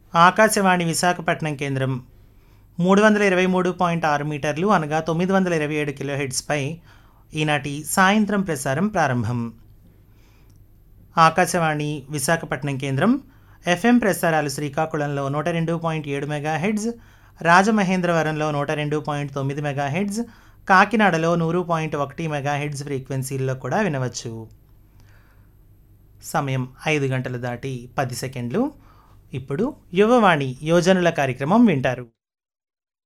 ఆకాశవాణి విశాఖపట్నం కేంద్రం మూడు వందల ఇరవై మూడు పాయింట్ ఆరు మీటర్లు అనగా తొమ్మిది వందల ఇరవై ఏడు కిలో హెడ్స్పై ఈనాటి సాయంత్రం ప్రసారం ప్రారంభం ఆకాశవాణి విశాఖపట్నం కేంద్రం ఎఫ్ఎం ప్రసారాలు శ్రీకాకుళంలో నూట రెండు పాయింట్ ఏడు మెగా హెడ్స్ రాజమహేంద్రవరంలో నూట రెండు పాయింట్ తొమ్మిది మెగా హెడ్స్ కాకినాడలో నూరు పాయింట్ ఒకటి మెగా హెడ్స్ ఫ్రీక్వెన్సీల్లో కూడా వినవచ్చు సమయం ఐదు గంటలు దాటి పది సెకండ్లు ఇప్పుడు యువవాణి యోజనుల కార్యక్రమం వింటారు